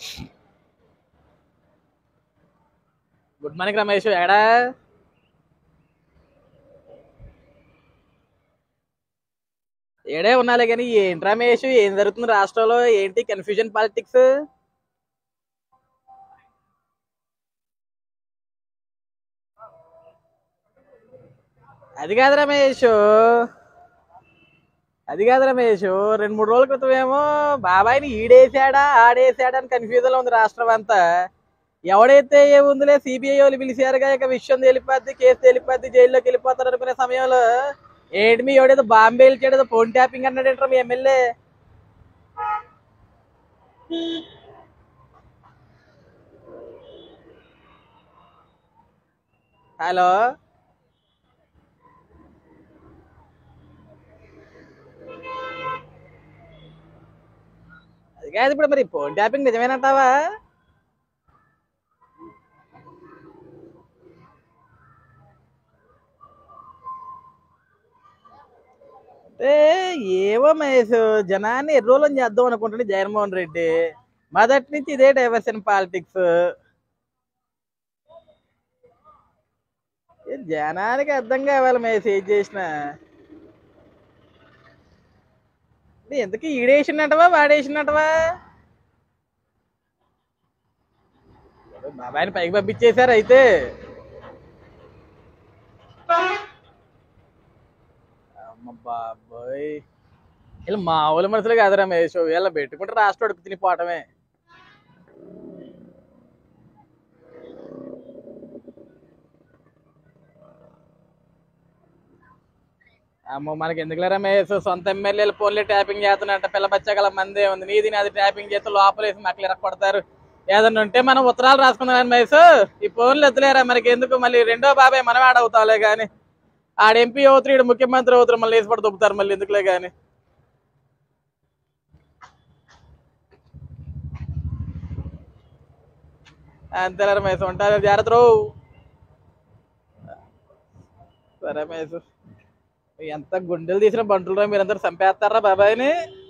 good morning Ramesh ఎడా ఏడే ఉన్నాలే కానీ ఏంటి రమేష్ ఏం జరుగుతుంది రాష్ట్రంలో ఏంటి కన్ఫ్యూజన్ పాలిటిక్స్ అది కాదు రమేష్ అది కాదు రమేష్ రెండు మూడు రోజుల క్రితం ఏమో బాబాయిని ఈడేసాడా ఆడేసాడా అని కన్ఫ్యూజన్ లో ఉంది రాష్ట్రం అంతా ఎవడైతే ఏముందిలే సిబిఐ వాళ్ళు పిలిచారుగా ఇక విషయం తేలిపోద్ది కేసు తేలిపోద్ది జైల్లోకి వెళ్ళిపోతారు అనుకునే సమయంలో ఏంటి మీ ఎవడేదో బాంబే వెళ్ళాడు ఏదో ఫోన్ ట్యాపింగ్ అన్నాడేంటారు మీ ఎమ్మెల్యే హలో అది కాదు ఇప్పుడు మరి ఫోన్ ట్యాపింగ్ నిజమేనంటావా అంటే ఏవో మహేష్ జనాన్ని ఎర్రోలం చేద్దాం అనుకుంటుంది జగన్మోహన్ రెడ్డి మొదటి నుంచి ఇదే డైవర్షన్ పాలిటిక్స్ జనానికి అర్థం కావాలి మహేష్ ఏం చేసినా అంటే ఎందుకు ఈడేసినట్టవా వాడేసినట్టవా బాబాయిని పైకి పంపించేశారు అయితే అమ్మ బాబోయ్ వీళ్ళు మామూలు మనుషులు కాదు రమేష్ వీళ్ళ పెట్టుకుంటే రాష్ట్రం అడుపు తినిపోవటమే అమ్మో మనకి ఎందుకులే రమేష్ సొంత ఎమ్మెల్యేలు ఫోన్లే ట్యాపింగ్ చేస్తున్నట్ట పిల్ల బచ్చగల మందే ఉంది నీది నాది ట్యాపింగ్ చేస్తే లోపలేసి మక్కలు ఇరక్కొడతారు ఏదన్నా ఉంటే మనం ఉత్తరాలు రాసుకుందాం రమేష్ ఈ ఫోన్లు ఎత్తులేరా మనకి ఎందుకు మళ్ళీ రెండో బాబాయ్ మనం ఆడవుతావులే కానీ ఆడ ఎంపీ అవుతారు ఈడు ముఖ్యమంత్రి అవుతారు మళ్ళీ వేసి పడి దొబ్బుతారు మళ్ళీ ఎందుకులే కానీ అంతే రమేష్ ఉంటారు జాగ్రత్త రో సరే రమేష్ ఎంత గుండెలు తీసిన బంటులు మీరందరూ చంపేస్తారా బాబాయ్ని